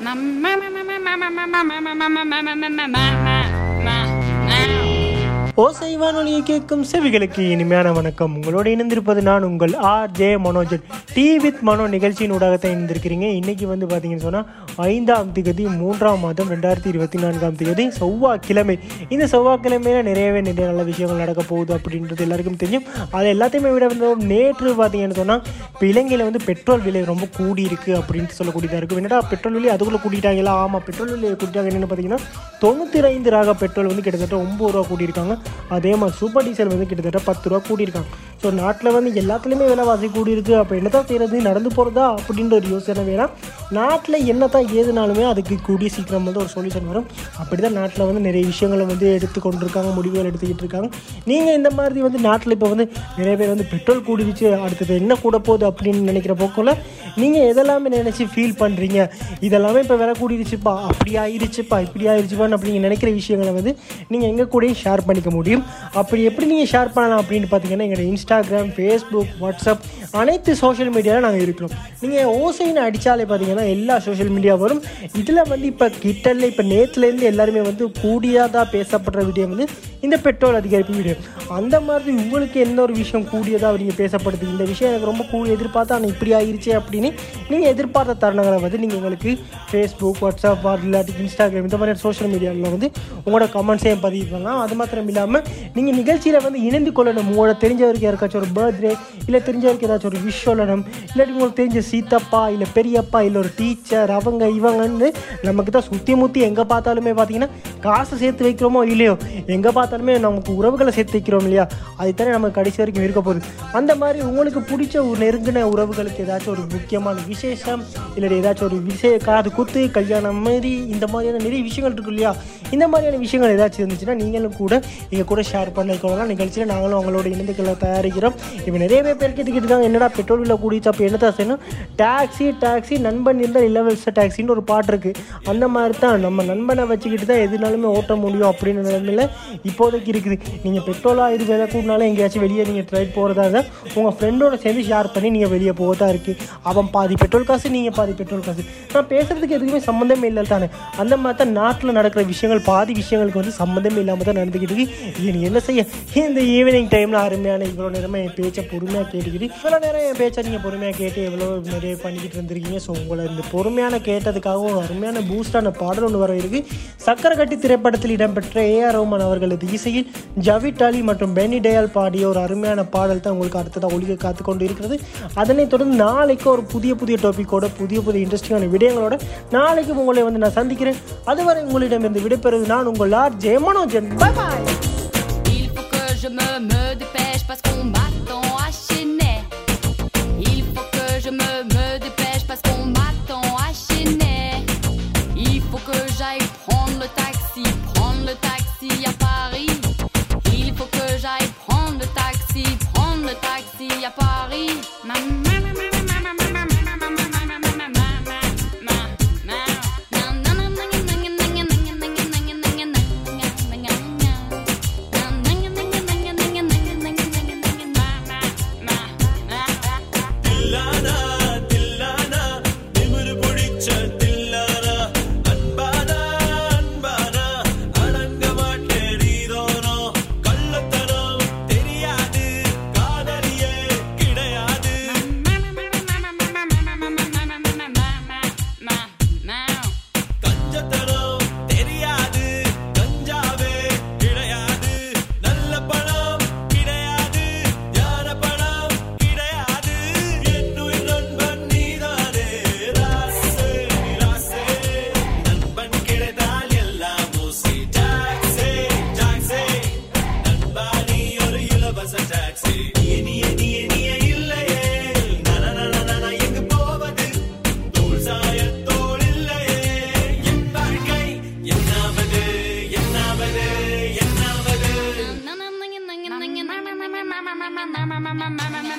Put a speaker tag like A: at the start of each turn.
A: ஓசை வானொலியை கேட்கும் செவிகளுக்கு இனிமையான வணக்கம் உங்களோடு இணைந்திருப்பது நான் உங்கள் R J Manojan tea with Mano நிகழ்ச்சியின் ஊடாகத்தான் இணைந்திருக்கிறீங்க இன்னைக்கு வந்து பார்த்தீங்கன்னு சொன்னால் ஐந்தாம் திகதி மூன்றாம் மாதம் ரெண்டாயிரத்தி இருபத்தி நான்காம் திகதி செவ்வாய்க்கிழமை இந்த செவ்வாய்க்கிழமையில நிறையவே நிறைய நல்ல விஷயங்கள் நடக்க போகுது அப்படின்றது எல்லாருக்கும் தெரியும் அது எல்லாத்தையுமே விட வந்து நேற்று பார்த்தீங்கன்னு சொன்னால் இப்போ இலங்கையில் வந்து பெட்ரோல் விலை ரொம்ப கூடி இருக்கு அப்படின்ட்டு சொல்லக்கூடியதாக இருக்கும் என்னடா பெட்ரோல் விலை அதுக்குள்ளே கூட்டிட்டாங்களா ஆமாம் பெட்ரோல் விலையை கூட்டிட்டாங்க என்னென்னு பார்த்தீங்கன்னா தொண்ணூற்றி ஐந்து ராக பெட்ரோல் வந்து கிட்டத்தட்ட ஒம்பது ரூபா கூட்டியிருக்காங்க அதே மாதிரி சூப்பர் டீசல் வந்து கிட்டத்தட்ட பத்து ரூபா கூட்டியிருக்காங்க ஸோ நாட்டில் வந்து எல்லாத்துலேயுமே விலைவாசி கூடியிருக்கு அப்போ என்ன தான் செய்கிறது நடந்து போகிறதா அப்படின்ற ஒரு யோசனை வேணாம் நாட்டில் என்ன தான் ஏதுனாலுமே அதுக்கு கூடிய சீக்கிரம் வந்து ஒரு சொல்யூஷன் வரும் அப்படி தான் நாட்டில் வந்து நிறைய விஷயங்களை வந்து எடுத்து கொண்டிருக்காங்க முடிவுகள் எடுத்துக்கிட்டு இருக்காங்க நீங்கள் இந்த மாதிரி வந்து நாட்டில் இப்போ வந்து நிறைய பேர் வந்து பெட்ரோல் கூடிடுச்சு அடுத்தது என்ன கூட போகுது அப்படின்னு நினைக்கிற போக்கில் நீங்கள் எதெல்லாமே நினச்சி ஃபீல் பண்ணுறீங்க இதெல்லாமே இப்போ விலை கூடிடுச்சுப்பா அப்படி ஆயிடுச்சுப்பா இப்படி ஆயிடுச்சுப்பான்னு அப்படி நீங்கள் நினைக்கிற விஷயங்களை வந்து நீங்கள் எங்கள் கூடயும் ஷேர் பண்ணிக்க முடியும் அப்படி எப்படி நீங்கள் ஷேர் பண்ணலாம் அப்படின்னு பார்த்தீங்கன்னா எங்களோட இன்ஸ்டாகிராம் ஃபேஸ்புக் வாட்ஸ்அப் அனைத்து சோஷியல் மீடியாவில் நாங்கள் இருக்கிறோம் நீங்கள் ஓசைன்னு அடித்தாலே பார்த்தீங்கன்னா எல்லா சோஷியல் மீடியா வரும் இதில் வந்து இப்போ கிட்டல இப்போ நேற்றுலேருந்து எல்லாருமே வந்து கூடியதாக பேசப்படுற வீடியோ வந்து இந்த பெட்ரோல் அதிகரிப்பு வீடியோ அந்த மாதிரி உங்களுக்கு எந்த ஒரு விஷயம் கூடியதாக நீங்கள் பேசப்படுது இந்த விஷயம் எனக்கு ரொம்ப கூடி எதிர்பார்த்தா ஆனால் இப்படி ஆயிருச்சு அப்படின்னு நீங்கள் எதிர்பார்த்த தருணங்களை வந்து நீங்கள் எங்களுக்கு ஃபேஸ்புக் வாட்ஸ்அப் இல்லாட்டி இன்ஸ்டாகிராம் இந்த மாதிரி சோஷியல் மீடியாவில் வந்து உங்களோட கமெண்ட்ஸையும் பதிவு பண்ணலாம் அது மாத்திரம் இல்லாமல் நீங்கள் நிகழ்ச்சியில் வந்து இணைந்து கொள்ளணும் உங்களோட தெரிஞ்சவருக்கு யாருக்காச்சும் ஒரு பர்த்டே இல்லை தெரிஞ்சவருக்கு ஏதாச்சும் ஒரு விஷ் சொல்லணும் இல்லாட்டி உங்களுக்கு தெரிஞ்ச சீத்தப்பா இல்லை பெரியப்பா இல்லை ஒரு டீச்சர் அவங்க இவங்கன்னு நமக்கு தான் சுற்றி முற்றி எங்கே பார்த்தாலுமே பார்த்தீங்கன்னா காசு சேர்த்து வைக்கிறோமோ இல்லையோ எங்கே பார்த்தாலுமே நமக்கு உறவுகளை சேர்த்து வைக்கிறோம் இல்லையா அதுதானே நமக்கு கடைசி வரைக்கும் இருக்க போகுது அந்த மாதிரி உங்களுக்கு பிடிச்ச ஒரு நெருங்கின உறவுகளுக்கு ஏதாச்சும் ஒரு முக்கியமான விசேஷம் இல்லாட்டி ஏதாச்சும் ஒரு விசே காது குத்து கல்யாணம் மாதிரி இந்த மாதிரியான நிறைய விஷயங்கள் இருக்கு இல்லையா இந்த மாதிரியான விஷயங்கள் ஏதாச்சும் இருந்துச்சுன்னா நீங்களும் கூட எங்கள் கூட ஷேர் பண்ணிக்கலாம் நிகழ்ச்சியில் நாங்களும் அவங்களோட இணைந்துக்களை தயாரிக்கிறோம் இப்போ நிறைய பேர் பேர் கேட்டுக்கிட்டு இருக்காங்க என்னடா பெட்ரோல் விலை கூடிச்சு அப்போ என்ன தான் செய்யணும் டாக்ஸி டாக்ஸி நண்பன் இருந்தால் இலவச டாக்ஸின்னு ஒரு பாட்டு இருக்குது அந்த மாதிரி தான் நம்ம நண்பனை வச்சுக்கிட்டு தான் எதுனாலுமே ஓட்ட முடியும் அப்படின்னு நிலைமையில் இப்போதைக்கு இருக்குது நீங்கள் பெட்ரோலாக இது விலை கூடினாலும் எங்கேயாச்சும் வெளியே நீங்கள் ட்ரைட் போகிறதா இருந்தால் உங்கள் ஃப்ரெண்டோட சேர்ந்து ஷேர் பண்ணி நீங்கள் வெளியே போகதா இருக்குது அவன் பாதி பெட்ரோல் காசு நீங்கள் பாதி பெட்ரோல் காசு நான் பேசுகிறதுக்கு எதுக்குமே சம்மந்தமே இல்லை தானே அந்த மாதிரி தான் நாட்டில் நடக்கிற விஷயங்கள் பாதி விஷயங்களுக்கு வந்து சம்மந்தமே இல்லாமல் தான் நடந்துக்கிட்டு இருக்கு இது நீ என்ன செய்ய இந்த ஈவினிங் டைமில் அருமையான இவ்வளோ நேரமாக என் பேச்சை பொறுமையாக கேட்டுக்கிட்டு இவ்வளோ நேரம் என் பேச்சை நீங்கள் பொறுமையாக கேட்டு எவ்வளோ நிறைய பண்ணிக்கிட்டு இருந்திருக்கீங்க ஸோ உங்களை இந்த பொறுமையான கேட்டதுக்காகவும் ஒரு அருமையான பூஸ்டான பாடல் ஒன்று வர இருக்கு சக்கரை கட்டி திரைப்படத்தில் இடம்பெற்ற ஏஆர் ரோமன் அவர்களது இசையில் ஜவிட் அலி மற்றும் பெனி டயால் பாடிய ஒரு அருமையான பாடல் தான் உங்களுக்கு அடுத்ததாக ஒழிக்க காத்து கொண்டு இருக்கிறது அதனைத் தொடர்ந்து நாளைக்கு ஒரு புதிய புதிய டாப்பிக்கோட புதிய புதிய இன்ட்ரெஸ்டிங்கான விடயங்களோட நாளைக்கு உங்களை வந்து நான் சந்திக்கிறேன் அதுவரை உங்களிடமிருந்து விடைபெறுவது நான் உங்கள் R Jayamanojan bye bye
B: Il faut que je me, me dépêche parce qu'on m'attend à Chennai. Il faut que je me, me dépêche parce qu'on m'attend à Chennai. Il faut que j'aille prendre le taxi, prendre le taxi à Paris. Il faut que j'aille prendre le taxi, prendre le taxi à Paris.
C: தில்லானா தில்லானா திமிரு பிடிச்ச தில்லானா அன்பானா அன்பானா அடங்க மாட்டேன் நீதோனோ கள்ளத்தனம் தெரியாது காதலியே கிடையாது கஞ்சத்தனம் தெரியாது கஞ்சாவே கிடையாது நல்ல பணம் கிடையாது ஞான பணம் கிடையாது என்னுயிர் நண்பன் நீதானே ராசே ராசே நண்பன் கிடைத்தால் எல்லாம் ஓசி டாக்ஸே டாக்ஸே நண்பா நீ ஒரு இலவச டாக்ஸி இனிய நீ இனிய இல்லையே நன நன நன எங்கு போவது தூள் சாயத்தோள் இல்லையே என் வாழ்க்கை என்னாவது என்னாவது என்னாவது
B: na na na na na na na na na na na na na na na